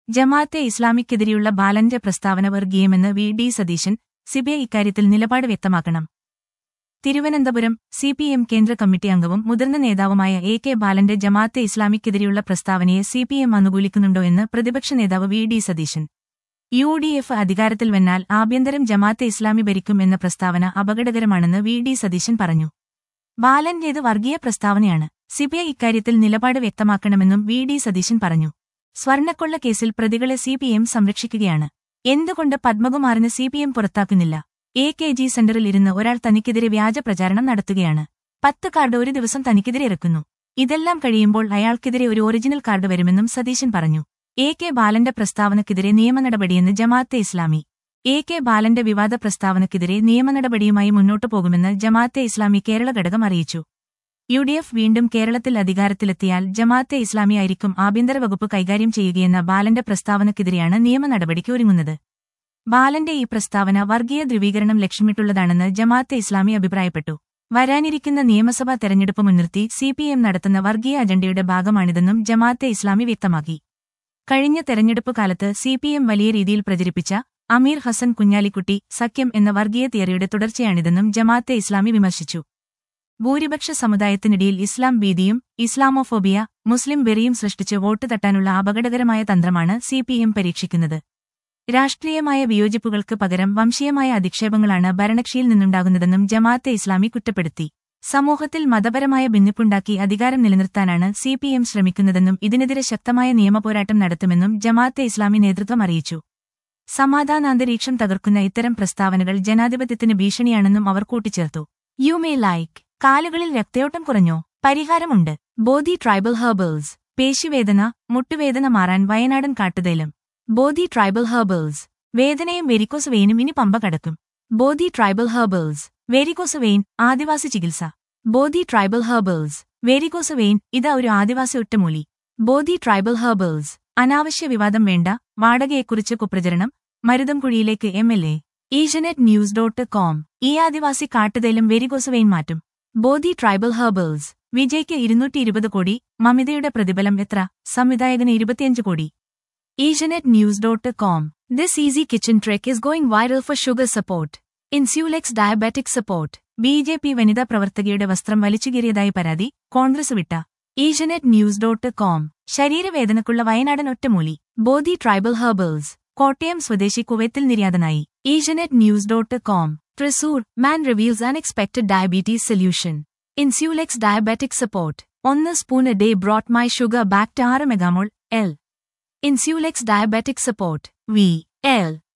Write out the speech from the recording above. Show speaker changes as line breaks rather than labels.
ജമാഅത്തെ ഇസ്ലാമിക്കെതിരെയുള്ള ബാലന്റെ പ്രസ്താവന വർഗീയമെന്ന് വി ഡി സതീശൻ സിബിഐ ഇക്കാര്യത്തിൽ നിലപാട് വ്യക്തമാക്കണം തിരുവനന്തപുരം സി പി എം കേന്ദ്ര കമ്മിറ്റി അംഗവും മുതിർന്ന നേതാവുമായ എ കെ ബാലന്റെ ജമാഅത്തെ ഇസ്ലാമിക്കെതിരെയുള്ള പ്രസ്താവനയെ സി പി എം അനുകൂലിക്കുന്നുണ്ടോ എന്ന് പ്രതിപക്ഷ നേതാവ് V D Satheesan U D F അധികാരത്തിൽ വന്നാൽ ആഭ്യന്തരം ജമാഅത്തെ ഇസ്ലാമി ഭരിക്കും എന്ന പ്രസ്താവന അപകടകരമാണെന്ന് വി ഡി സതീശൻ പറഞ്ഞു ബാലന്റേത് വർഗീയ പ്രസ്താവനയാണ് സിബിഐ ഇക്കാര്യത്തിൽ നിലപാട് വ്യക്തമാക്കണമെന്നും വി ഡി സതീശൻ പറഞ്ഞു സ്വർണ്ണക്കൊള്ള കേസിൽ പ്രതികളെ സി പി എം സംരക്ഷിക്കുകയാണ് എന്തുകൊണ്ട് പത്മകുമാറിന് സി പി എം പുറത്താക്കുന്നില്ല എ കെ ജി സെന്ററിൽ ഇരുന്ന് ഒരാൾ തനിക്കെതിരെ വ്യാജ പ്രചാരണം നടത്തുകയാണ് പത്ത് കാർഡ് ഒരു ദിവസം തനിക്കെതിരെ ഇറക്കുന്നു ഇതെല്ലാം കഴിയുമ്പോൾ അയാൾക്കെതിരെ ഒരു ഒറിജിനൽ കാർഡ് വരുമെന്നും സതീശൻ പറഞ്ഞു എ കെ ബാലന്റെ പ്രസ്താവനക്കെതിരെ നിയമനടപടിയെന്ന് ജമാഅത്തെ ഇസ്ലാമി എ കെ ബാലന്റെ വിവാദ പ്രസ്താവനക്കെതിരെ നിയമനടപടിയുമായി മുന്നോട്ടു പോകുമെന്ന് ജമാഅത്തെ ഇസ്ലാമി കേരള ഘടകം അറിയിച്ചു യു ഡി എഫ് വീണ്ടും കേരളത്തിൽ അധികാരത്തിലെത്തിയാൽ ജമാഅത്തെ ഇസ്ലാമി ആയിരിക്കും ആഭ്യന്തര വകുപ്പ് കൈകാര്യം ചെയ്യുകയെന്ന ബാലന്റെ പ്രസ്താവനക്കെതിരെയാണ് നിയമ നടപടിക്ക് ഒരുങ്ങുന്നത് ബാലന്റെ ഈ പ്രസ്താവന വർഗീയ ധ്രുവീകരണം ലക്ഷ്യമിട്ടുള്ളതാണെന്ന് ജമാഅത്തെ ഇസ്ലാമി അഭിപ്രായപ്പെട്ടു വരാനിരിക്കുന്ന നിയമസഭാ തെരഞ്ഞെടുപ്പ് മുൻനിർത്തി സിപിഎം നടത്തുന്ന വർഗീയ അജണ്ടയുടെ ഭാഗമാണിതെന്നും ജമാഅത്തെ ഇസ്ലാമി വ്യക്തമാക്കി കഴിഞ്ഞ തെരഞ്ഞെടുപ്പ് കാലത്ത് സിപിഎം വലിയ രീതിയിൽ പ്രചരിപ്പിച്ച അമീർ ഹസൻ കുഞ്ഞാലിക്കുട്ടി സഖ്യം എന്ന വർഗീയ തിയറിയുടെ തുടർച്ചയാണിതെന്നും ജമാഅത്തെ ഇസ്ലാമി വിമർശിച്ചു ഭൂരിപക്ഷ സമുദായത്തിനിടയിൽ ഇസ്ലാം ഭീതിയും ഇസ്ലാമോഫോബിയ മുസ്ലിം വെറിയും സൃഷ്ടിച്ച് വോട്ട് തട്ടാനുള്ള അപകടകരമായ തന്ത്രമാണ് സിപിഎം പരീക്ഷിക്കുന്നത് രാഷ്ട്രീയമായ വിയോജിപ്പുകൾക്ക് പകരം വംശീയമായ അധിക്ഷേപങ്ങളാണ് ഭരണകക്ഷിയിൽ നിന്നുണ്ടാകുന്നതെന്നും ജമാഅത്തെ ഇസ്ലാമി കുറ്റപ്പെടുത്തി സമൂഹത്തിൽ മതപരമായ ഭിന്നിപ്പുണ്ടാക്കി അധികാരം നിലനിർത്താനാണ് സിപിഎം ശ്രമിക്കുന്നതെന്നും ഇതിനെതിരെ ശക്തമായ നിയമപോരാട്ടം നടത്തുമെന്നും ജമാഅത്തെ ഇസ്ലാമി നേതൃത്വം അറിയിച്ചു സമാധാനാന്തരീക്ഷം തകർക്കുന്ന ഇത്തരം പ്രസ്താവനകൾ ജനാധിപത്യത്തിന് ഭീഷണിയാണെന്നും അവർ കൂട്ടിച്ചേർത്തു യു മേ ലൈക്ക് കാലുകളിൽ രക്തയോട്ടം കുറഞ്ഞോ പരിഹാരമുണ്ട് ബോധി ട്രൈബൽ ഹെർബേൾസ് പേശിവേദന മുട്ടുവേദന മാറാൻ വയനാടൻ കാട്ടുതേലം ബോധി ട്രൈബൽ ഹെർബേൾസ് വേദനയും വെരിക്കോസ് വെയിനും ഇനി പമ്പ കടക്കും Bodhi tribal herbals varicose vein adivasi ചികിത്സ Bodhi tribal herbals varicose vein ഇതാ ഒരു ആദിവാസി ഒറ്റമൂലി ബോധി ട്രൈബൽ ഹെർബേൾസ് അനാവശ്യ വിവാദം വേണ്ട വാടകയെക്കുറിച്ച് കുപ്രചരണം മരുതം കുഴിയിലേക്ക് M L A Egnet news dot com ഈ ആദിവാസി കാട്ടുതേലും വെരികോസ് വെയിൻ മാറ്റും ബോധി ട്രൈബൽ ഹെർബേൾസ് വിജയ്ക്ക് ഇരുന്നൂറ്റി ഇരുപത് കോടി മമിതയുടെ പ്രതിഫലം എത്ര സംവിധായകന് ഇരുപത്തിയഞ്ച് കോടി Egnet news dot com this easy kitchen trick is going viral for sugar support Insulex diabetic support B J P വനിതാ പ്രവർത്തകയുടെ വസ്ത്രം വലിച്ചുകീറിയതായി പരാതി കോൺഗ്രസ് വിട്ട ഈജനെറ്റ് ന്യൂസ് ഡോട്ട് കോം ശരീരവേദനക്കുള്ള വയനാടൻ ഒറ്റമൂലി ബോധി ട്രൈബൽ ഹെർബേൾസ് കോട്ടയം സ്വദേശി കുവൈത്തിൽ നിര്യാതനായി Egnet news dot com Thrissur man reveals unexpected diabetes solution Insulex diabetic support ഒന്ന് spoon a day brought my sugar back to ആറ് മെഗാമോൾ L ഇൻസ്യൂലെക്സ് diabetic support V L